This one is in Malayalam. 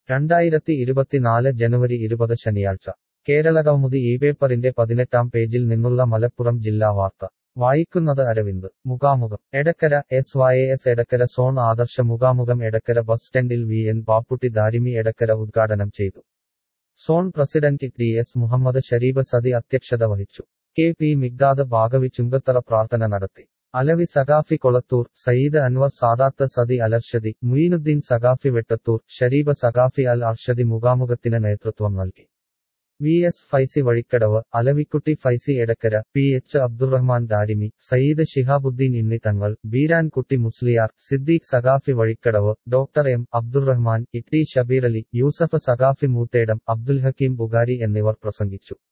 രണ്ടായിരത്തി ഇരുപത്തിനാല് ജനുവരി ഇരുപത് ശനിയാഴ്ച കേരളകൗമുദി ഈ പേപ്പറിന്റെ പതിനെട്ടാം പേജിൽ നിന്നുള്ള മലപ്പുറം ജില്ലാ വാർത്ത വായിക്കുന്നത് അരവിന്ദ് മുഖാമുഖം Edakkara S Y S Edakkara zone ആദർശ മുഖാമുഖം എടക്കര ബസ് സ്റ്റാൻഡിൽ വി എൻ പാപ്പുട്ടി ദാരിമി എടക്കര ഉദ്ഘാടനം ചെയ്തു zone president T S Muhammad Shareeb Sathi അധ്യക്ഷത വഹിച്ചു കെ പി മിഗ്ദാദ് ഭാഗവി ചുങ്കത്തറ പ്രാർത്ഥന നടത്തി അലവി സഖാഫി കൊളത്തൂർ സയ്യിദ് അൻവർ സാദാത്ത് സതി അലർഷദി മുയിനുദ്ദീൻ സഖാഫി വെട്ടത്തൂർ ഷരീബ് സഖാഫി അൽ അർഷദി മുഖാമുഖത്തിന് നേതൃത്വം നൽകി V S Faizy Vazhikkadavu Alavikutty Faizy Edakkara P H Abdurahman Darimi Sayyid Shihabuddin Inni Thangal Beerankutty Musliyar Siddique Saqafi Vazhikkadavu doctor M Abdurahman Itty Shabeer Ali Yusuf Saqafi Moothedam Abdul Hakeem Bukhari എന്നിവർ പ്രസംഗിച്ചു